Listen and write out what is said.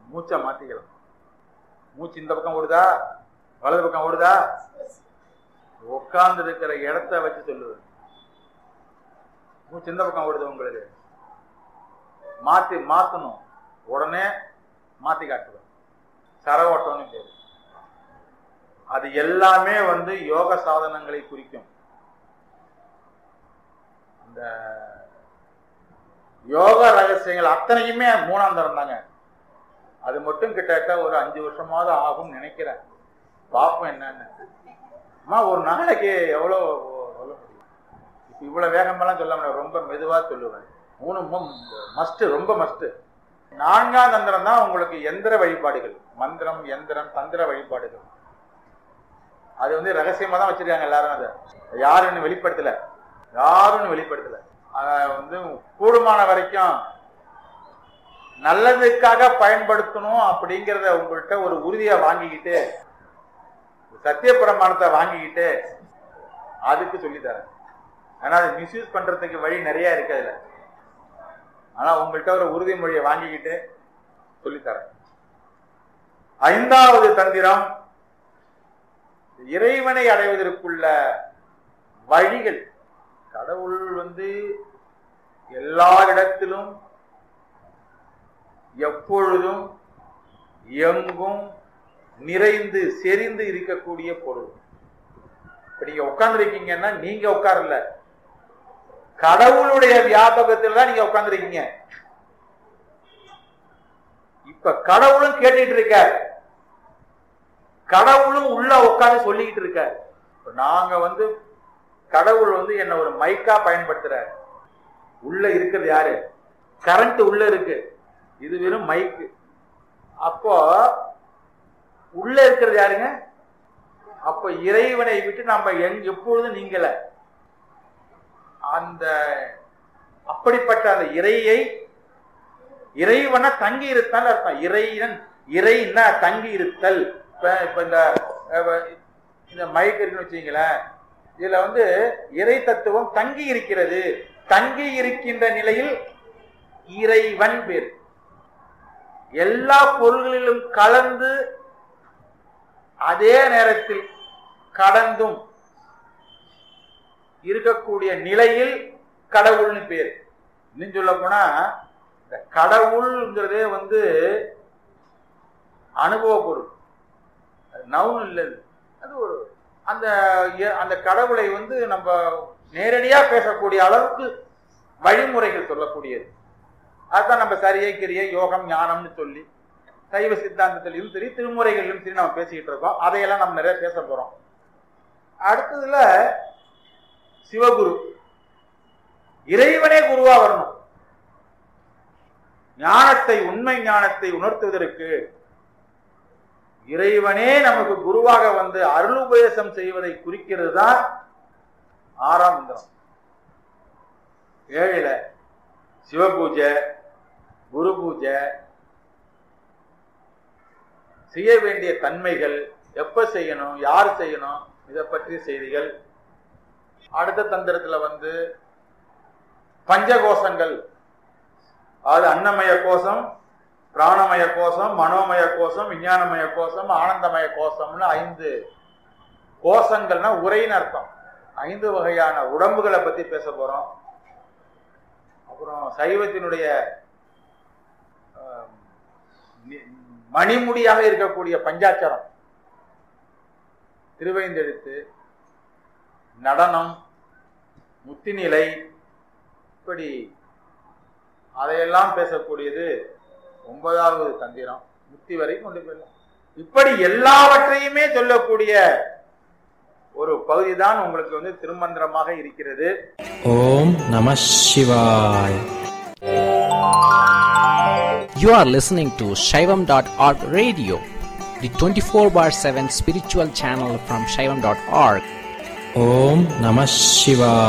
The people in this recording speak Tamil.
மூச்சை மாத்திக்கலாம் மூச்சு இந்த பக்கம் ஓடுதா வலது பக்கம் ஓடுதா உட்கார்ந்து இருக்கிற இடத்த வச்சு சொல்லுவேன் மூச்சு இந்த பக்கம் ஓடுது உங்களுக்கு மாத்தி மாத்தணும் உடனே மாத்தி காட்டுவேன் சர ஓட்டம்னு பேரு அது எல்லாமே வந்து யோக சாதனங்களை குறிக்கும் அந்த யோக ரகசியங்கள் அத்தனையுமே மூணாம் தரம் தாங்க அது மட்டும் கிட்டத்தட்ட ஒரு அஞ்சு வருஷமாவது ஆகும்னு நினைக்கிறேன் பார்ப்போம் என்னன்னு அம்மா ஒரு நாளைக்கு எவ்வளோ சொல்ல முடியும் இப்போ இவ்வளோ வேகமெல்லாம் சொல்ல முடியாது ரொம்ப மெதுவாக சொல்லுவேன் மூணு மஸ்ட்டு ரொம்ப மஸ்ட்டு நான்காம் தந்திரம் தான் உங்களுக்கு எந்திர வழிபாடுகள் மந்திரம் எந்திரம் தந்திர வழிபாடுகள் அது வந்து ரகசியமா தான் வச்சிருக்காங்க எல்லாரும் அதை யாருன்னு வெளிப்படுத்தல யாருன்னு வெளிப்படுத்தல அத வந்து கூடுமான வரைக்கும் நல்லதுக்காக பயன்படுத்தணும் அப்படிங்கிறத உங்கள்கிட்ட ஒரு உறுதியை வாங்கிக்கிட்டு சத்திய பிரமாணத்தை வாங்கிக்கிட்டு அதுக்கு சொல்லித்தரேன் ஆனா அதை மிஸ்யூஸ் பண்றதுக்கு வழி நிறைய இருக்கு அதுல ஆனா உங்கள்கிட்ட ஒரு உறுதிமொழியை வாங்கிக்கிட்டு சொல்லித்தரேன் ஐந்தாவது தந்திரம் இறைவனை அடைவதற்குள்ள வழிகள் கடவுள் வந்து எல்லா இடத்திலும் எப்பொழுதும் எங்கும் நிறைந்து செறிந்து இருக்கக்கூடிய பொருள் இப்ப நீங்க உட்கார்ந்துருக்கீங்கன்னா நீங்க உட்காரல கடவுளுடைய வியாபகத்தில் தான் நீங்க உட்கார்ந்துருக்கீங்க இப்ப கடவுளும் கேட்டுட்டு இருக்கார் கடவுளும் உள்ள உட்கார்ந்து சொல்லிக்கிட்டு இருக்கார் இப்ப நாங்க வந்து கடவுள் வந்து என்ன ஒரு மைக்கா பயன்படுத்துறாரு உள்ள இருக்கிறது யாரு கரண்ட் உள்ள இருக்கு இது வெறும் மைக்கு அப்போ உள்ள இருக்கிறது யாருங்க அப்ப இறைவனை விட்டு நம்ம எங் எப்பொழுதும் நீங்கள அந்த அப்படிப்பட்ட அந்த இறையை இறைவனை தங்கி இருத்தல் அர்த்தம் இறைவன் இறைன்னா தங்கி இருத்தல் இப்ப இப்ப இந்த அஹ், இந்த மைக் இருக்குன்னு வச்சுங்களேன் இதுல வந்து இறை தத்துவம் தங்கி இருக்கிறது தங்கி இருக்கின்ற நிலையில் இறைவன் பேர் எல்லா பொருள்களிலும் கலந்து அதே நேரத்தில் கடந்தும் இருக்கக்கூடிய நிலையில் கடவுள்னு பேர் இன்னும் சொல்ல போனா இந்த கடவுள்ங்கிறதே வந்து அனுபவ பொருள் நவுன் இல்லை அது. அது ஒரு அந்த எ- அந்த கடவுளை வந்து நம்ம நேரடியா பேசக்கூடிய அளவுக்கு வழிமுறைகள் சொல்லக்கூடியது அதுதான் நம்ம சரியை கிரியை யோகம் ஞானம்னு சொல்லி சைவ சித்தாந்தத்திலையும் சரி திருமுறைகளிலும் சரி நம்ம பேசிக்கிட்டு இருக்கோம் அதையெல்லாம் நம்ம நிறைய பேச போறோம் அடுத்ததுல சிவகுரு இறைவனே குருவா வரணும் ஞானத்தை உண்மை ஞானத்தை உணர்த்துவதற்கு இறைவனே நமக்கு குருவாக வந்து அருளுபதேசம் செய்வதை குறிக்கிறது தான் ஆறாம் மந்திரம் ஏழுல சிவபூஜை குரு பூஜை செய்ய வேண்டிய தன்மைகள் எப்ப செய்யணும் யார் செய்யணும் இதை பற்றிய செய்திகள் அடுத்த தந்திரத்துல வந்து பஞ்சகோஷங்கள் அதாவது அன்னமய கோஷம் பிராணமய கோஷம் மனோமய கோஷம் விஞ்ஞானமய கோஷம் ஆனந்தமய கோஷம்னு ஐந்து கோஷங்கள்னா உரைன்னு அர்த்தம் ஐந்து வகையான உடம்புகளை பத்தி பேச போறோம் அப்புறம் சைவத்தினுடைய ஆஹ், நி- மணிமுடியாக இருக்கக்கூடிய பஞ்சாட்சரம் திருவைந்தெழுத்து நடனம் முத்திநிலை இப்படி அதையெல்லாம் பேசக்கூடியது ஒன்பதாவது தந்திரம் முத்தி வரை கொண்டு போயிடலாம் இப்படி எல்லாவற்றையுமே சொல்லக்கூடிய ஒரு பகுதி தான் உங்களுக்கு வந்து திருமந்திரமாக இருக்கிறது ஓம் நம சிவாய் You are listening to Shaivam.org radio, the 24 bar 7 spiritual channel from Shaivam.org. Om Namah Shivaya.